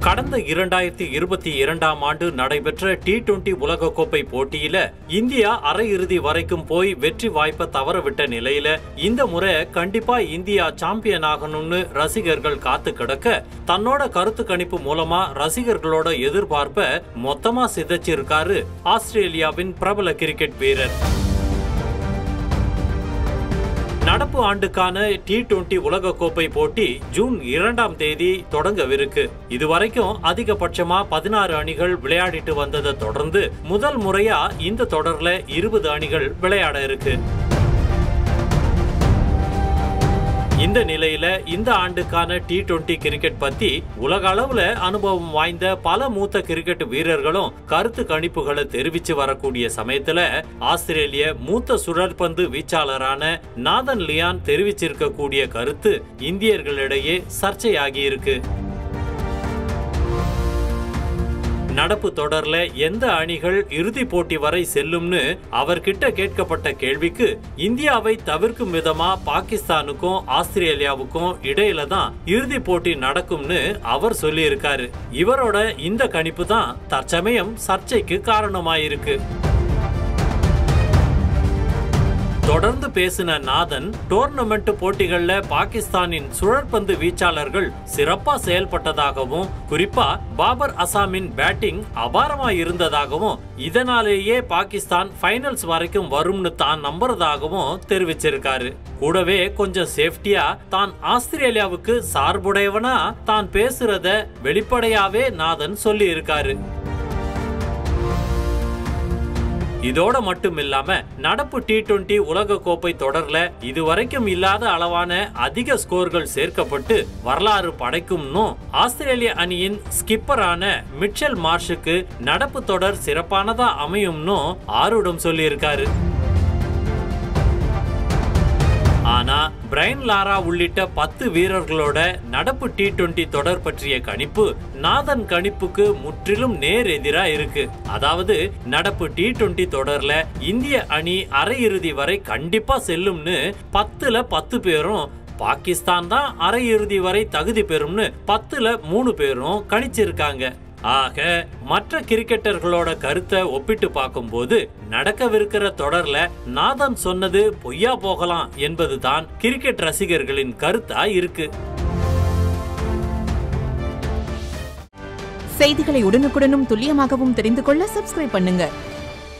கடந்த இரண்டாயிரத்தி இருபத்தி இரண்டாம் ஆண்டு நடைபெற்ற டி டுவெண்டி உலகக்கோப்பை போட்டியில இந்தியா அரையிறுதி வரைக்கும் போய் வெற்றி வாய்ப்பை தவறவிட்ட நிலையில இந்த முறை கண்டிப்பா இந்தியா சாம்பியன் ஆகணும்னு ரசிகர்கள் காத்து கிடக்க தன்னோட கருத்து கணிப்பு மூலமா ரசிகர்களோட எதிர்பார்ப்ப மொத்தமா சிதைச்சிருக்காரு ஆஸ்திரேலியாவின் பிரபல கிரிக்கெட் வீரர் நடப்பு ஆண்டுக்கான டி டுவெண்டி உலகக்கோப்பை போட்டி ஜூன் இரண்டாம் தேதி தொடங்கவிருக்கு இதுவரைக்கும் அதிகபட்சமா பதினாறு அணிகள் விளையாடிட்டு வந்ததை தொடர்ந்து முதல் முறையா இந்த தொடர்ல இருபது அணிகள் விளையாட இருக்கு இந்த நிலையில இந்த ஆண்டுக்கான டி டுவெண்டி கிரிக்கெட் பத்தி உலக அளவுல அனுபவம் வாய்ந்த பல மூத்த கிரிக்கெட் வீரர்களும் கருத்து கணிப்புகளை தெரிவிச்சு வரக்கூடிய சமயத்துல ஆஸ்திரேலிய மூத்த சுழற்பந்து வீச்சாளரான நாதன் லியான் தெரிவிச்சிருக்கக்கூடிய கருத்து இந்தியர்களிடையே சர்ச்சையாகி இருக்கு நடப்பு தொடர்ல எந்த அணிகள் இறுதி போட்டி வரை செல்லும்னு அவர்கிட்ட கேட்கப்பட்ட கேள்விக்கு இந்தியாவை தவிர்க்கும் விதமா பாகிஸ்தானுக்கும் ஆஸ்திரேலியாவுக்கும் இடையில தான் இறுதி போட்டி நடக்கும்னு அவர் சொல்லியிருக்காரு இவரோட இந்த கணிப்பு தான் தற்சமயம் சர்ச்சைக்கு காரணமாயிருக்கு தொடர்ந்து பேசின நாதன் டோர்னமெண்ட் போட்டிகள்ல பாகிஸ்தானின் சுழற்பந்து வீச்சாளர்கள் சிறப்பா செயல்பட்டதாகவும் குறிப்பா பாபர் அசாமின் பேட்டிங் அபாரமா இருந்ததாகவும் இதனாலேயே பாகிஸ்தான் ஃபைனல்ஸ் வரைக்கும் வரும்னு தான் நம்புறதாகவும் தெரிவிச்சிருக்காரு கூடவே கொஞ்சம் சேஃப்டியா தான் ஆஸ்திரேலியாவுக்கு சார்புடையவனா தான் பேசுறத வெளிப்படையாவே நாதன் சொல்லி இருக்காரு இதோட மட்டும் இல்லாம நடப்பு டி டுவெண்டி உலக கோப்பை தொடர்ல இதுவரைக்கும் இல்லாத அளவான அதிக ஸ்கோர்கள் சேர்க்கப்பட்டு வரலாறு படைக்கும்னும் ஆஸ்திரேலிய அணியின் ஸ்கிப்பரான மிச்சல் மார்ஷுக்கு நடப்பு தொடர் சிறப்பானதா அமையும்னும் ஆருடம் சொல்லியிருக்காரு ஆனா பிரைன் லாரா உள்ளிட்ட பத்து வீரர்களோட நடப்பு டி டுவெண்டி தொடர் பற்றிய கணிப்பு நாதன் கணிப்புக்கு முற்றிலும் நேர் எதிரா இருக்கு அதாவது நடப்பு டி டுவெண்டி தொடர்ல இந்திய அணி அரையிறுதி வரை கண்டிப்பா செல்லும்னு பத்துல பத்து பேரும் பாகிஸ்தான் தான் அரையிறுதி வரை தகுதி பெறும்னு பத்துல மூணு பேரும் கணிச்சிருக்காங்க ஆக மற்ற கிரிக்கெட்டர்களோட கருத்தை ஒப்பிட்டு பார்க்கும்போது நடக்கவிருக்கிற தொடர்ல நாதன் சொன்னது பொய்யா போகலாம் என்பதுதான் கிரிக்கெட் ரசிகர்களின் கருத்தா இருக்கு செய்திகளை உடனுக்குடனும் துல்லியமாகவும் தெரிந்து கொள்ள சப்ஸ்கிரைப் பண்ணுங்க